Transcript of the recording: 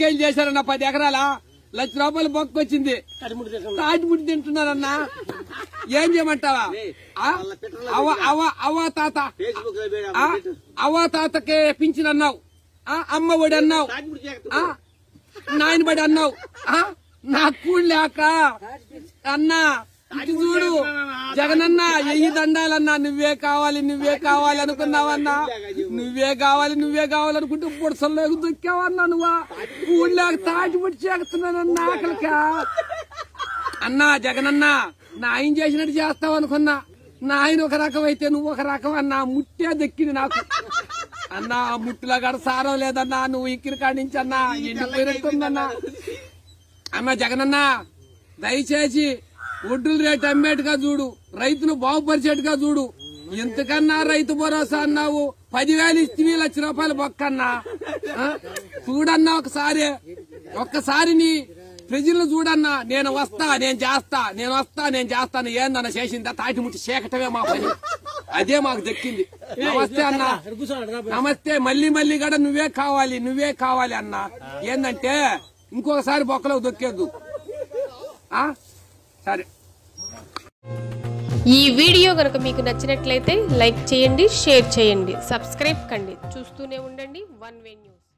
ఎన్నికలు చేశారన్న పది ఎకరాల లక్ష రూపాయలు బొక్క వచ్చింది తాటిముడి తింటున్నారన్నా ఏం చేయమంటావా ఆ? అవ్వ అవ్వ అవ్వ తాత ఫేస్బుక్ లో పెడు, ఆ? పెట్టు. అవ్వ తాతకే పింఛన్ అన్నావు ఆ? అమ్మ ఒడి అన్నావు తాటిముడి చేయకు. ఆ? నాయన బడి అన్నావు ఆ? నా కూడు లేక అన్నా ఇటు చూడు జగనన్న ఎయ్యి దండాలన్నా నువ్వే కావాలి నువ్వే కావాలి అనుకున్నావన్నా నువ్వే కావాలి నువ్వే కావాలనుకుంటే బుడసల్లోకి దొక్కావన్నా నువ్వా కూడు లేక తాటి ముడి చేస్తున్నానన్నా ఆకలికా అన్నా జగనన్న నా ఆయన చేసినట్టు చేస్తావు అనుకున్నా నా ఆయన ఒక రకం అయితే నువ్వు ఒక రకం అన్నా ముట్టే దక్కింది నాకు అన్నా ఆ ముట్టులో గడ సారం లేదన్నా నువ్వు ఇక్కిన కాడి నుంచి అన్నా ఎండిపోయినట్టుందన్నా అన్న జగనన్న దయచేసి ఒడ్డుల రేటు అమ్మేట్టుగా చూడు రైతును బాగుపరిచేట్టుగా చూడు ఇంతకన్నా రైతు భరోసా అన్నావు పదివేలు ఇస్తే లక్ష రూపాయలు బొక్కన్నా ఆ? చూడన్నా ఒకసారి ఒక్కసారి నీ ప్రజలను చూడన్నా నేను వస్తా నేను చేస్తా నేను వస్తా నేను చేస్తాను ఏందన్న చేసిందా తాటి ముట్టి చేకటమే మా పని అదే మాకు దక్కింది నమస్తే అన్న నమస్తే మళ్ళీ మళ్ళీ కూడా నువ్వే కావాలి నువ్వే కావాలి అన్న ఏందంటే ఇంకొకసారి బొక్కలో దొక్కేద్దు ఆ? సరే ఈ వీడియో కనుక మీకు నచ్చినట్లయితే లైక్ చేయండి షేర్ చేయండి సబ్స్క్రైబ్ కండి చూస్తూనే ఉండండి వన్ వే న్యూస్